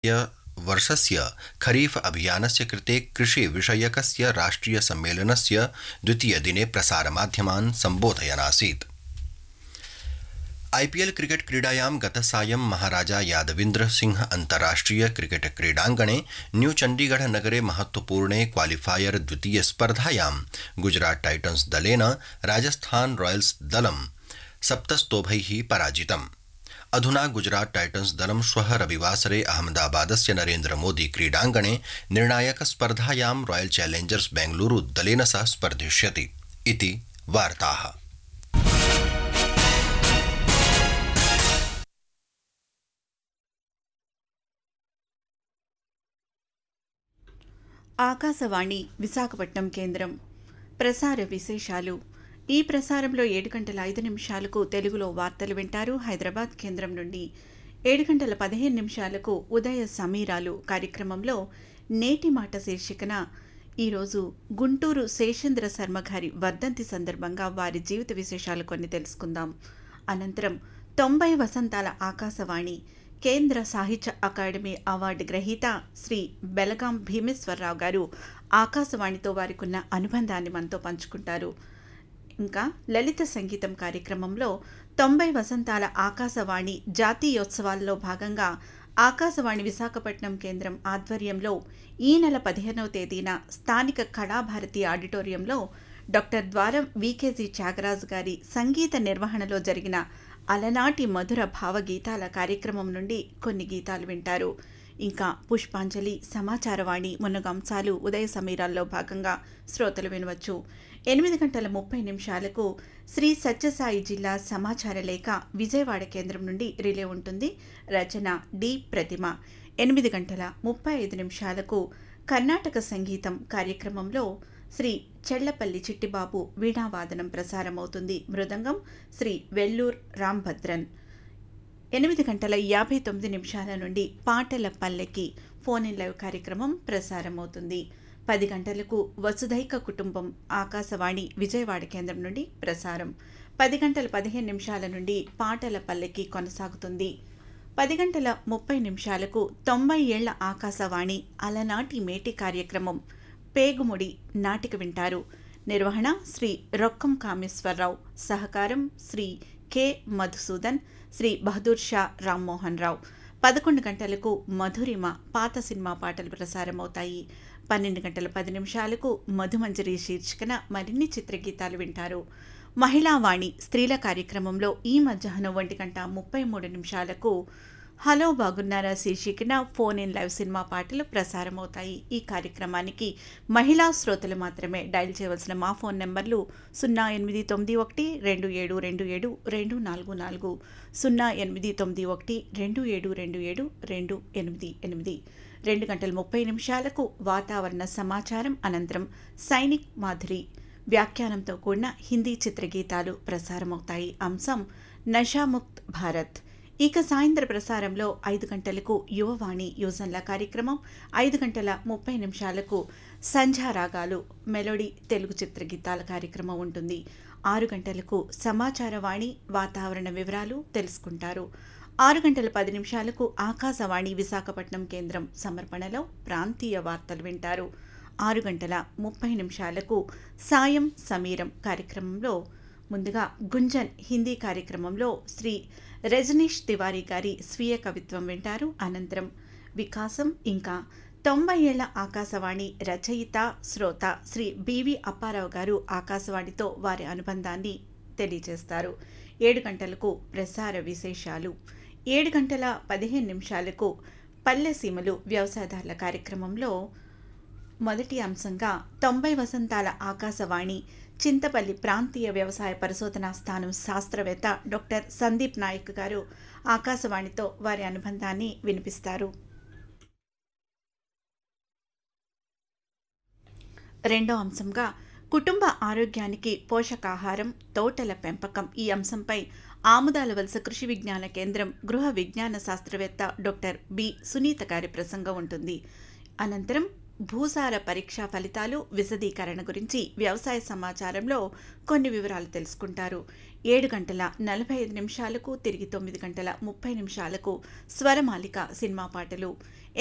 वर्षस्य खरीफ अभियानस्य कृते कृषि विषयकस्य राष्ट्रिय सम्मेलनस्य द्वितीयदिने प्रसारमाध्यमान् सम्बोधयन् आईपीएल क्रिकेट क्रीडायां गतसायं महाराजा यादविन्द्र सिंह अन्ताराष्ट्रिय क्रिकेट क्रीडाङ्गणे न्यू चण्डीगढ़ नगरे महत्वपूर्णे क्वालिफायर द्वितीय स्पर्धायां गुजरात टाइटन्स दलेन राजस्थान रॉयल्स दलं सप्तस्तोभैः पराजितम् अधुना गुजरात टाइटन्स दलं श्वः रविवासरे अहमदाबादस्य नरेन्द्र मोदी क्रीडाङ्गणे निर्णायक स्पर्धायां रॉयल चैलेंजर्स बेंगलुरू दलेन सह स्पर्धिष्यति इति वार्ताः ఆకాశవాణి విశాఖపట్నం కేంద్రం ప్రసార విశేషాలు ఈ ప్రసారంలో ఏడు గంటల ఐదు నిమిషాలకు తెలుగులో వార్తలు వింటారు హైదరాబాద్ కేంద్రం నుండి ఏడు గంటల పదిహేను నిమిషాలకు ఉదయ సమీరాలు కార్యక్రమంలో నేటి మాట శీర్షికన ఈరోజు గుంటూరు శేషేంద్ర శర్మ గారి వర్ధంతి సందర్భంగా వారి జీవిత విశేషాలు కొన్ని తెలుసుకుందాం అనంతరం తొంభై వసంతాల ఆకాశవాణి కేంద్ర సాహిత్య అకాడమీ అవార్డు గ్రహీత శ్రీ బెలగాం భీమేశ్వరరావు గారు ఆకాశవాణితో వారికున్న అనుబంధాన్ని మనతో పంచుకుంటారు ఇంకా లలిత సంగీతం కార్యక్రమంలో తొంభై వసంతాల ఆకాశవాణి జాతీయోత్సవాల్లో భాగంగా ఆకాశవాణి విశాఖపట్నం కేంద్రం ఆధ్వర్యంలో ఈ నెల పదిహేనవ తేదీన స్థానిక కళాభారతి ఆడిటోరియంలో డాక్టర్ ద్వారం వికేజీ త్యాగరాజు గారి సంగీత నిర్వహణలో జరిగిన అలనాటి మధుర భావగీతాల కార్యక్రమం నుండి కొన్ని గీతాలు వింటారు ఇంకా పుష్పాంజలి సమాచారవాణి మున్నగంశాలు ఉదయ సమీరాల్లో భాగంగా శ్రోతలు వినవచ్చు ఎనిమిది గంటల ముప్పై నిమిషాలకు శ్రీ సత్యసాయి జిల్లా సమాచార లేఖ విజయవాడ కేంద్రం నుండి రిలే ఉంటుంది రచన డి ప్రతిమ ఎనిమిది గంటల ముప్పై ఐదు నిమిషాలకు కర్ణాటక సంగీతం కార్యక్రమంలో శ్రీ చెళ్లపల్లి చిట్టిబాబు వీణావాదనం ప్రసారమవుతుంది మృదంగం శ్రీ వెల్లూర్ రాంభద్రన్ ఎనిమిది గంటల యాభై తొమ్మిది నిమిషాల నుండి పాటల పల్లెకి ఫోన్ ఇన్ లైవ్ కార్యక్రమం ప్రసారమవుతుంది పది గంటలకు వసుధైక కుటుంబం ఆకాశవాణి విజయవాడ కేంద్రం నుండి ప్రసారం పది గంటల పదిహేను నిమిషాల నుండి పాటల పల్లెకి కొనసాగుతుంది పది గంటల ముప్పై నిమిషాలకు తొంభై ఏళ్ల ఆకాశవాణి అలనాటి మేటి కార్యక్రమం పేగుముడి నాటిక వింటారు నిర్వహణ శ్రీ రొక్కం కామేశ్వరరావు సహకారం శ్రీ కె మధుసూదన్ శ్రీ బహదూర్ షా రామ్మోహన్ రావు పదకొండు గంటలకు మధురిమ పాత సినిమా పాటలు ప్రసారమవుతాయి పన్నెండు గంటల పది నిమిషాలకు మధుమంజరి శీర్షికన మరిన్ని చిత్రగీతాలు వింటారు మహిళావాణి స్త్రీల కార్యక్రమంలో ఈ మధ్యాహ్నం ఒంటి గంట ముప్పై మూడు నిమిషాలకు హలో బాగున్నారా శీర్షికన ఫోన్ ఇన్ లైవ్ సినిమా పాటలు ప్రసారమవుతాయి ఈ కార్యక్రమానికి మహిళా శ్రోతలు మాత్రమే డయల్ చేయవలసిన మా ఫోన్ నెంబర్లు సున్నా ఎనిమిది తొమ్మిది ఒకటి రెండు ఏడు రెండు ఏడు రెండు నాలుగు నాలుగు సున్నా ఎనిమిది తొమ్మిది ఒకటి రెండు ఏడు రెండు ఏడు రెండు ఎనిమిది ఎనిమిది రెండు గంటల ముప్పై నిమిషాలకు వాతావరణ సమాచారం అనంతరం సైనిక్ మాధురి వ్యాఖ్యానంతో కూడిన హిందీ చిత్రగీతాలు ప్రసారమవుతాయి అంశం నషాముక్త్ భారత్ ఇక సాయంత్ర ప్రసారంలో ఐదు గంటలకు యువవాణి యోజన్ల కార్యక్రమం ఐదు గంటల ముప్పై నిమిషాలకు సంధ్యారాగాలు మెలోడీ తెలుగు చిత్రగీతాల కార్యక్రమం ఉంటుంది ఆరు గంటలకు సమాచారవాణి వాతావరణ వివరాలు తెలుసుకుంటారు ఆరు గంటల పది నిమిషాలకు ఆకాశవాణి విశాఖపట్నం కేంద్రం సమర్పణలో ప్రాంతీయ వార్తలు వింటారు ఆరు గంటల ముప్పై నిమిషాలకు సాయం సమీరం కార్యక్రమంలో ముందుగా గుంజన్ హిందీ కార్యక్రమంలో శ్రీ రజనీష్ తివారీ గారి స్వీయ కవిత్వం వింటారు అనంతరం వికాసం ఇంకా తొంభై ఏళ్ల ఆకాశవాణి రచయిత శ్రోత శ్రీ బివి అప్పారావు గారు ఆకాశవాణితో వారి అనుబంధాన్ని తెలియజేస్తారు ఏడు గంటలకు ప్రసార విశేషాలు ఏడు గంటల పదిహేను నిమిషాలకు పల్లెసీమలు వ్యవసాయదారుల కార్యక్రమంలో మొదటి అంశంగా తొంభై వసంతాల ఆకాశవాణి చింతపల్లి ప్రాంతీయ వ్యవసాయ పరిశోధనా స్థానం శాస్త్రవేత్త డాక్టర్ సందీప్ నాయక్ గారు ఆకాశవాణితో వారి అనుబంధాన్ని వినిపిస్తారు రెండో అంశంగా కుటుంబ ఆరోగ్యానికి పోషకాహారం తోటల పెంపకం ఈ అంశంపై ఆముదాల వలస కృషి విజ్ఞాన కేంద్రం గృహ విజ్ఞాన శాస్త్రవేత్త డాక్టర్ బి సునీత గారి ప్రసంగం ఉంటుంది అనంతరం భూసార పరీక్షా ఫలితాలు విశదీకరణ గురించి వ్యవసాయ సమాచారంలో కొన్ని వివరాలు తెలుసుకుంటారు ఏడు గంటల నలభై ఐదు నిమిషాలకు తిరిగి తొమ్మిది గంటల ముప్పై నిమిషాలకు స్వరమాలిక సినిమా పాటలు